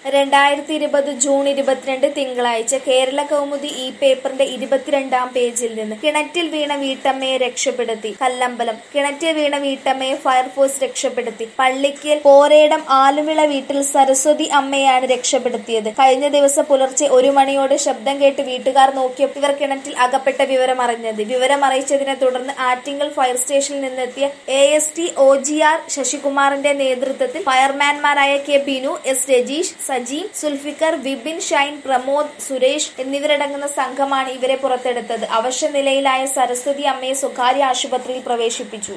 രണ്ടായിരത്തി ഇരുപത് ജൂൺ ഇരുപത്തിരണ്ട് തിങ്കളാഴ്ച കേരള കൗമുദി ഈ പേപ്പറിന്റെ ഇരുപത്തിരണ്ടാം പേജിൽ നിന്ന് കിണറ്റിൽ വീണ വീട്ടമ്മയെ രക്ഷപ്പെടുത്തി കല്ലമ്പലം കിണറ്റിൽ വീണ വീട്ടമ്മയെ ഫയർഫോഴ്സ് രക്ഷപ്പെടുത്തി പള്ളിക്കൽ പോരേടം ആലുവിള വീട്ടിൽ സരസ്വതി അമ്മയാണ് രക്ഷപ്പെടുത്തിയത് കഴിഞ്ഞ ദിവസം പുലർച്ചെ ഒരു മണിയോടെ ശബ്ദം കേട്ട് വീട്ടുകാർ നോക്കിയപ്പോൾ ഇവർ കിണറ്റിൽ അകപ്പെട്ട വിവരം അറിഞ്ഞത് വിവരം അറിയിച്ചതിനെ തുടർന്ന് ആറ്റിങ്ങൽ ഫയർ സ്റ്റേഷനിൽ നിന്നെത്തിയ A S T O G R ശശികുമാറിന്റെ നേതൃത്വത്തിൽ ഫയർമാൻമാരായ കെ ബിനു എസ് രജീഷ് സജീം സുൽഫിക്കർ വിപിൻ ഷൈൻ പ്രമോദ് സുരേഷ് എന്നിവരടങ്ങുന്ന സംഘമാണ് ഇവരെ പുറത്തെടുത്തത് അവശ നിലയിലായ സരസ്വതി അമ്മയെ സ്വകാര്യ ആശുപത്രിയിൽ പ്രവേശിപ്പിച്ചു